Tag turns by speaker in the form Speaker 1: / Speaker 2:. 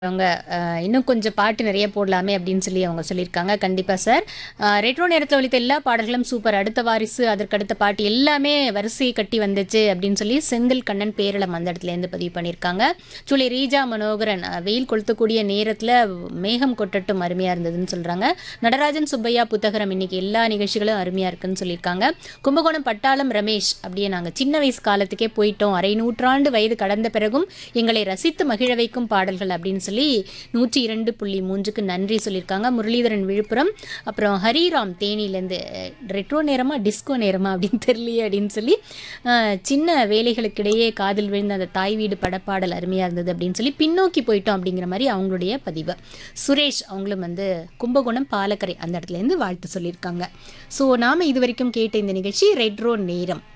Speaker 1: அவங்க அஹ், இன்னும் கொஞ்சம் பாட்டு நிறைய போடலாமே அப்படின்னு சொல்லி அவங்க சொல்லியிருக்காங்க கண்டிப்பாக சார் ரெட்ரோ நேரத்தில் ஒழித்த எல்லா பாடல்களும் சூப்பர் அடுத்த வாரிசு அதற்கடுத்த பாட்டு எல்லாமே வரிசையை கட்டி வந்துச்சு அப்படின்னு சொல்லி செந்தில் கண்ணன் பேரளம் அந்த இடத்துலேருந்து பதிவு பண்ணியிருக்காங்க சுழி ரீஜா மனோகரன் அஹ், வெயில் கொளுத்தக்கூடிய நேரத்தில் மேகம் கொட்டட்டும் அருமையாக இருந்ததுன்னு சொல்கிறாங்க நடராஜன் சுப்பையா புத்தகரம் இன்னைக்கு எல்லா நிகழ்ச்சிகளும் அருமையாக இருக்குன்னு சொல்லியிருக்காங்க கும்பகோணம் பட்டாளம் ரமேஷ் அப்படியே நாங்கள் சின்ன வயசு காலத்துக்கே போயிட்டோம் அரை நூற்றாண்டு வயது கடந்த பிறகும் எங்களை ரசித்து மகிழ வைக்கும் பாடல்கள் அப்படின்னு சொல்லி நூற்றி இரண்டு புள்ளி மூன்றுக்கு நன்றி சொல்லியிருக்காங்க முரளிதரன் விழுப்புரம் அப்புறம் ஹரிராம் தேனியிலேருந்து ரெட்ரோ நேரமா டிஸ்கோ நேரமா அப்படின்னு தெரியலையே அப்படின்னு சொல்லி அஹ், சின்ன வேலைகளுக்கிடையே காதில் விழுந்த அந்த தாய் வீடு படப்பாடல் அருமையாக இருந்தது அப்படின்னு சொல்லி பின்னோக்கி போயிட்டோம் அப்படிங்கிற மாதிரி அவங்களுடைய பதிவு சுரேஷ் அவங்களும் வந்து கும்பகோணம் பாலக்கரை அந்த இடத்துலேருந்து வாழ்த்து சொல்லியிருக்காங்க ஸோ நாம் இது வரைக்கும் கேட்ட இந்த நிகழ்ச்சி ரெட்ரோ நேரம்